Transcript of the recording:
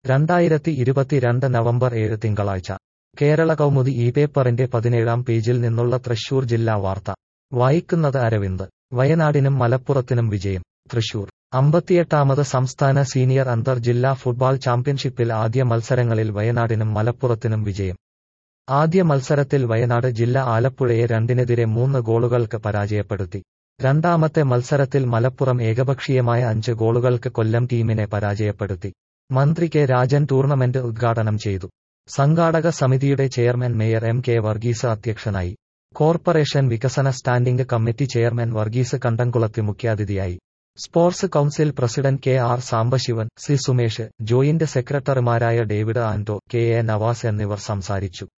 രണ്ടായിരത്തി ഇരുപത്തിരണ്ട് നവംബർ ഏഴ് തിങ്കളാഴ്ച കേരള കൗമുദി ഈ പേപ്പറിന്റെ പതിനേഴാം പേജിൽ നിന്നുള്ള തൃശൂർ ജില്ലാ വാർത്ത വായിക്കുന്നത് അരവിന്ദ് വയനാടിനും മലപ്പുറത്തിനും വിജയം തൃശൂർ അമ്പത്തിയെട്ടാമത് സംസ്ഥാന സീനിയർ അന്തർ ജില്ലാ ഫുട്ബോൾ ചാമ്പ്യൻഷിപ്പിൽ ആദ്യ മത്സരങ്ങളിൽ വയനാടിനും മലപ്പുറത്തിനും വിജയം ആദ്യ മത്സരത്തിൽ വയനാട് ജില്ല ആലപ്പുഴയെ രണ്ടിനെതിരെ മൂന്ന് ഗോളുകൾക്ക് പരാജയപ്പെടുത്തി രണ്ടാമത്തെ മത്സരത്തിൽ മലപ്പുറം ഏകപക്ഷീയമായ അഞ്ച് ഗോളുകൾക്ക് കൊല്ലം ടീമിനെ പരാജയപ്പെടുത്തി മന്ത്രി കെ രാജൻ ടൂർണമെന്റ് ഉദ്ഘാടനം ചെയ്തു സംഘാടക സമിതിയുടെ chairman mayor M K Varghese അധ്യക്ഷനായി കോർപ്പറേഷൻ വികസന standing committee chairman Varghese Kandamkulathi മുഖ്യാതിഥിയായി sports council president K R Sambasivan C Sumesh joint സെക്രട്ടറിമാരായ David Anto K A Navas എന്നിവർ സംസാരിച്ചു